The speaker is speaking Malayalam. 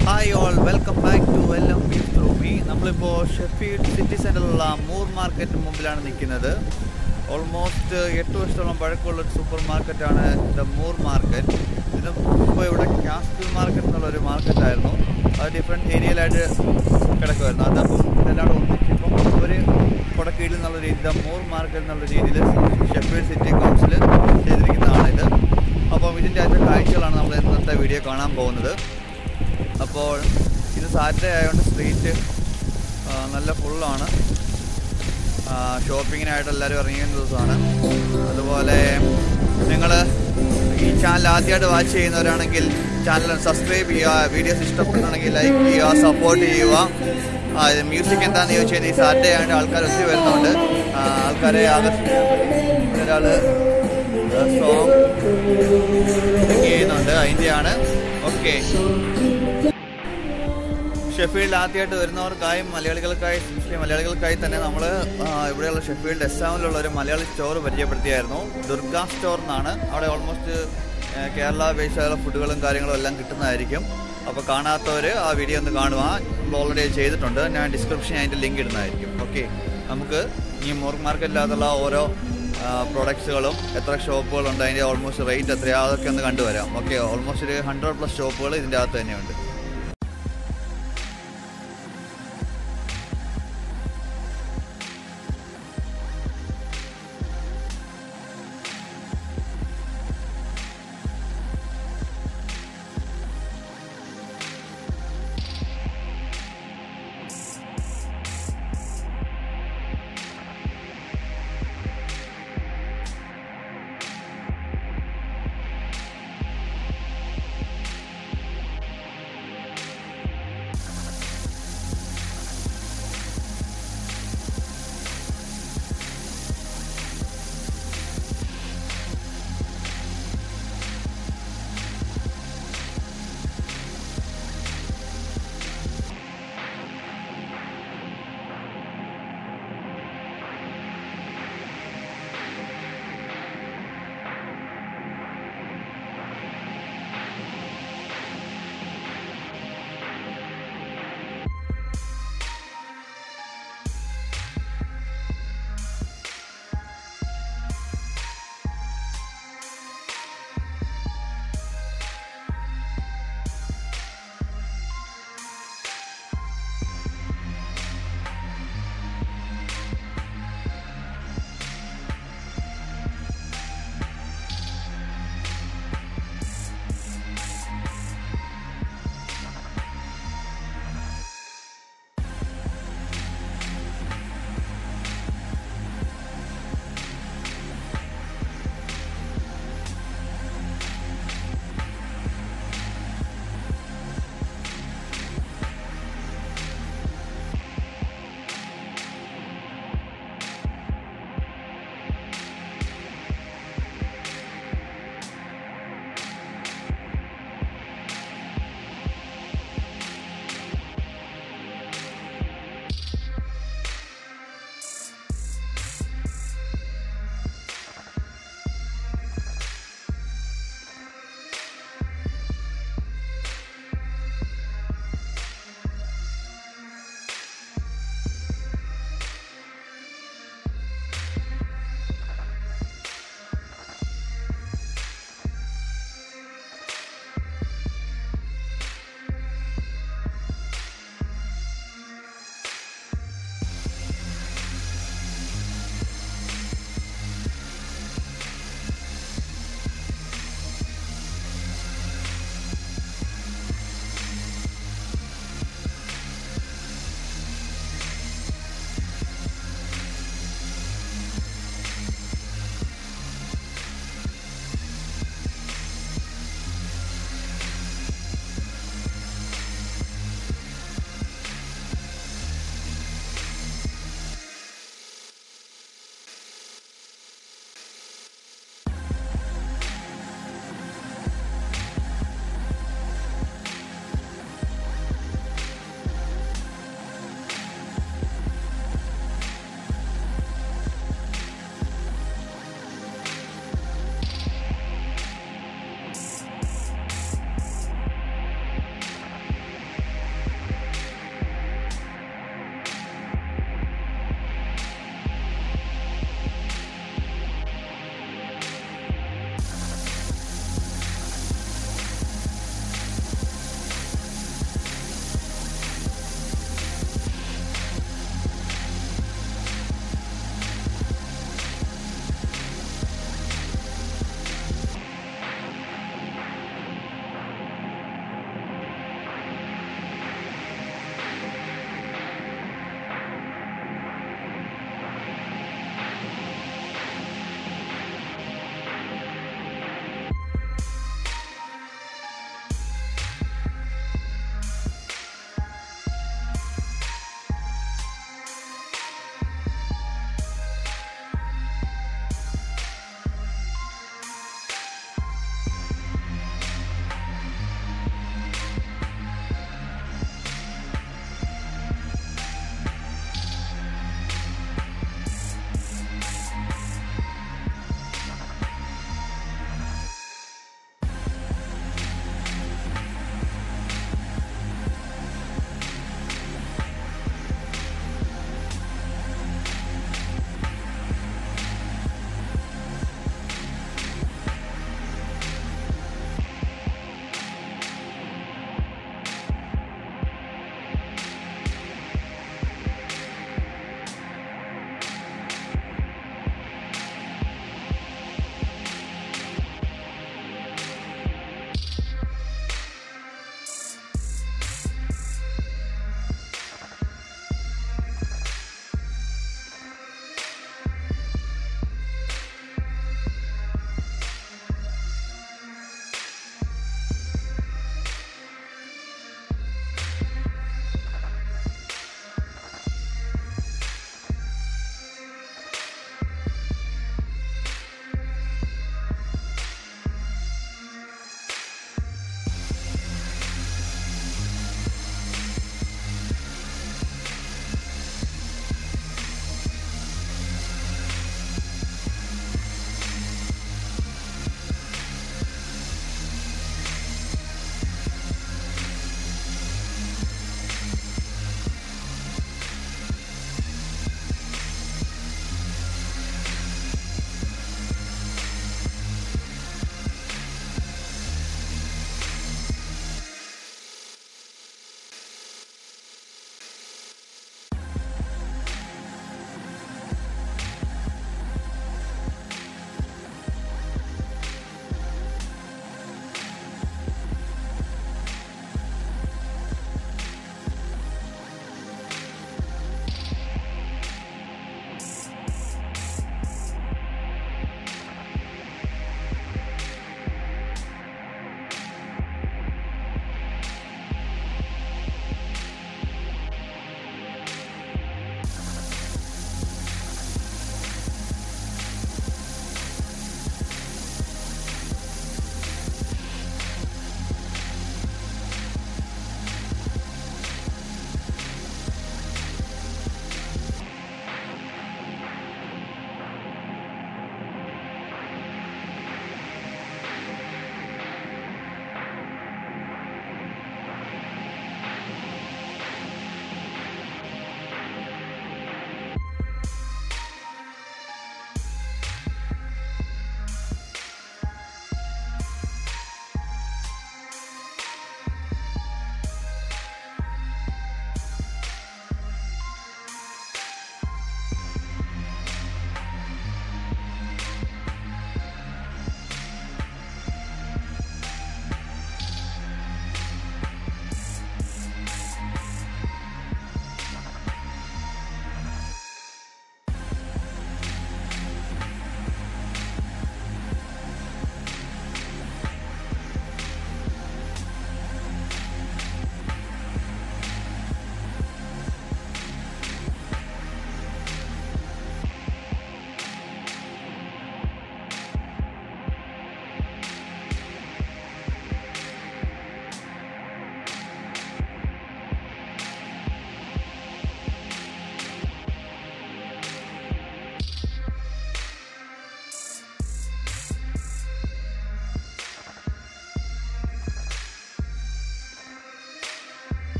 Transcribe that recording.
hi all welcome back to L M B through me നമ്മളിപ്പോൾ ഷെഫീൽഡ് സിറ്റി സെൻറ്ററിലുള്ള മൂർ മാർക്കറ്റിന് മുമ്പിലാണ് നിൽക്കുന്നത് ഓൾമോസ്റ്റ് എട്ട് വർഷത്തോളം പഴക്കമുള്ള ഒരു സൂപ്പർ മാർക്കറ്റാണ് ദ മൂർ മാർക്കറ്റ് ഇതിന് മുമ്പ് ഇവിടെ കാസ്റ്റിൽ മാർക്കറ്റ് എന്നുള്ളൊരു മാർക്കറ്റായിരുന്നു അത് ഡിഫറെൻറ്റ് ഏരിയയിലായിട്ട് കിടക്കുമായിരുന്നു അതപ്പം ഇതെല്ലാം കൂടെ ഒന്നിച്ചിപ്പം ഒരു കൊടക്കീഴിൽ എന്നുള്ള രീതിയിൽ ദ മൂർ മാർക്കറ്റ് എന്നുള്ള രീതിയിൽ ഷെഫീൽഡ് സിറ്റി കൗൺസിൽ ചെയ്തിരിക്കുന്നതാണ് ഇത് അപ്പം ഇതിൻ്റെ അകത്തെ കാഴ്ചകളാണ് നമ്മൾ ഇന്നത്തെ വീഡിയോ കാണാൻ പോകുന്നത് അപ്പോൾ ഇത് സാറ്റർഡേ ആയതുകൊണ്ട് സ്ട്രീറ്റ് ആ, നല്ല ഫുള്ളാണ് ഷോപ്പിങ്ങിനായിട്ട് എല്ലാവരും ഇറങ്ങിയ ദിവസമാണ് അതുപോലെ നിങ്ങൾ ഈ ചാനൽ ആദ്യമായിട്ട് വാച്ച് ചെയ്യുന്നവരാണെങ്കിൽ ചാനൽ സബ്സ്ക്രൈബ് ചെയ്യുക വീഡിയോസ് ഇഷ്ടപ്പെടുകയാണെങ്കിൽ ലൈക്ക് ചെയ്യുക സപ്പോർട്ട് ചെയ്യുക ആ, ഇത് മ്യൂസിക് എന്താണെന്ന് ചോദിച്ചാൽ ഈ സാറ്റർഡേ ആയതുകൊണ്ട് ആൾക്കാർ ഒത്തിരി വരുന്നുണ്ട് ആ, ആൾക്കാരെ ആകർഷിക്കാൻ ഒരാൾ സോങ് ചെയ്യുന്നുണ്ട് അതിൻ്റെയാണ് ഓക്കെ ഷെഫീൽഡ് ആദ്യമായിട്ട് വരുന്നവർക്കായും മലയാളികൾക്കായി especially മലയാളികൾക്കായി തന്നെ നമ്മൾ ഇവിടെയുള്ള ഷെഫീൽഡ് എസ്സാമിലുള്ള ഒരു മലയാളി സ്റ്റോർ പരിചയപ്പെടുത്തിയായിരുന്നു ദുർഗ സ്റ്റോർ എന്നാണ് അവിടെ ഓൾമോസ്റ്റ് കേരള ബേസ്ഡായുള്ള ഫുഡുകളും കാര്യങ്ങളും എല്ലാം കിട്ടുന്നതായിരിക്കും അപ്പോൾ കാണാത്തവർ ആ വീഡിയോ ഒന്ന് കാണുക നമ്മൾ ഓൾറെഡി ചെയ്തിട്ടുണ്ട് ഞാൻ ഡിസ്ക്രിപ്ഷൻ അതിൻ്റെ ലിങ്ക് ഇടുന്നതായിരിക്കും ഓക്കെ നമുക്ക് ഈ മോർക്ക് മാർക്കറ്റിനകത്തുള്ള ഓരോ പ്രൊഡക്ട്സുകളും എത്ര ഷോപ്പുകളുണ്ട് അതിൻ്റെ ഓൾമോസ്റ്റ് റേറ്റ് എത്രയാ അതൊക്കെ ഒന്ന് കണ്ടുവരാം ഓക്കെ ഓൾമോസ്റ്റ് ഒരു ഹൺഡ്രഡ് പ്ലസ് ഷോപ്പുകൾ ഇതിൻ്റെ അകത്ത് തന്നെയുണ്ട്